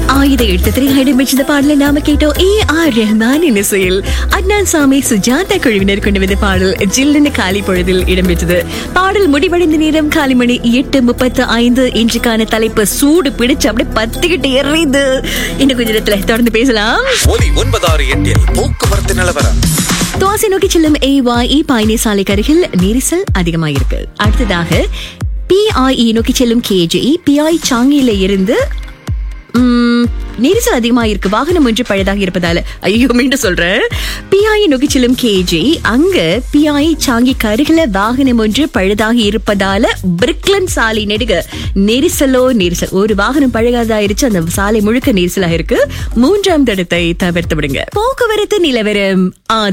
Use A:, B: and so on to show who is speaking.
A: ஆயுத எழுத்தத்திரை இடம்பெற்ற பாடலை நாம கேட்டோம் ஏ ஆர் ரஹ்மான் இசையில் அட்னான் சாமி சுஜாதா குழுவினர் கொண்டு வந்த பாடல் ஜில்லுன்னு காலி பொழுதில் இடம்பெற்றது பாடல் முடிவடைந்த நேரம் காலை மணி எட்டு முப்பத்து ஐந்து இன்றுக்கான தலைப்பு சூடு பிடிச்சு அப்படியே பத்துக்கிட்டு எறியுது இன்னும் கொஞ்ச நேரத்துல தொடர்ந்து பேசலாம்
B: ஒலி ஒன்பதாறு எட்டில் போக்குவரத்து நிலவரம்
A: துவாசி நோக்கி செல்லும் ஏவாய் பயணி சாலைக்கு அருகில் நெரிசல் அதிகமாயிருக்கு அடுத்ததாக பிஐஇ நோக்கி செல்லும் கேஜி பிஐ சாங்கியில இருந்து ம், நெரிசல் அதிகமா இருக்கு வாகனம் ஒன்று பழுதாக இருப்பதால ஐயோ மீண்டும் சொல்றேன் பிஐ நோக்கி செல்லும் கேஜி அங்க பிஐ சாங்கி கருகில வாகனம் ஒன்று பழுதாக இருப்பதால பிரிக்லன் சாலை நெடுக நெரிசலோ நெரிசல் ஒரு வாகனம் பழுகாதாயிருச்சு அந்த சாலை முழுக்க நெரிசலாக இருக்கு மூன்றாம் தடத்தை தவிர்த்து விடுங்க போக்குவரத்து நிலவரம் ஆ